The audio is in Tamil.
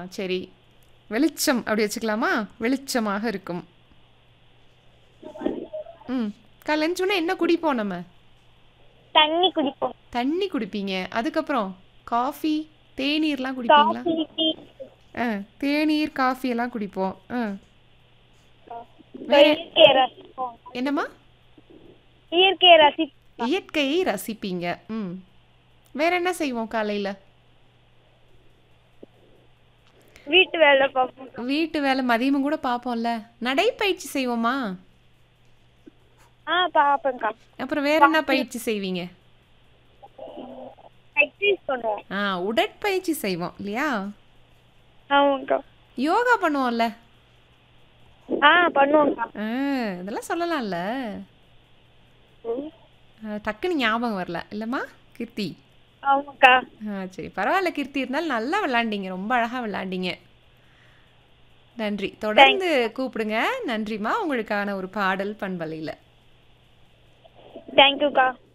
சரி வெளிச்சம் அப்படி வச்சுக்கலாமா வெளிச்சமாக இருக்கும் ம் காலைன்னு சொன்னால் என்ன குடிப்போம் நம்ம தண்ணி குடிப்போம் தண்ணி குடிப்பீங்க அதுக்கப்புறம் காஃபி தேநீர்லாம் குடிப்பீங்களா காஃபி டீ ஆ தேநீர் காஃபி எல்லாம் குடிப்போம் ஆ இயற்கையை ரசிப்போம் என்னம்மா இயற்கையை ரசி இயற்கையை ரசிப்பீங்க ம் வேற என்ன செய்வோம் காலையில் வீட்டு வேலை பார்ப்போம் வீட்டு வேலை மதியமும் கூட பார்ப்போம்ல நடைப்பயிற்சி செய்வோமா ஆ பார்ப்பேங்க்கா அப்புறம் வேற என்ன பயிற்சி செய்வீங்க எக்ஸசைஸ் பண்ணுவோம் ஆ உடற்பயிற்சி செய்வோம் இல்லையா ஆமாங்க்கா யோகா பண்ணுவோம்ல ஆ பண்ணுவோங்க்கா ஆ இதெல்லாம் சொல்லலாம்ல ஆ, டக்குன்னு ஞாபகம் வரல இல்லைம்மா கீர்த்தி ஆமாக்கா ஆ சரி பரவாயில்ல கீர்த்தி இருந்தாலும் நல்லா விளாண்டீங்க ரொம்ப அழகாக விளாண்டீங்க நன்றி தொடர்ந்து கூப்பிடுங்க நன்றிம்மா உங்களுக்கான ஒரு பாடல் பண்பலையில் தேங்க்யூக்கா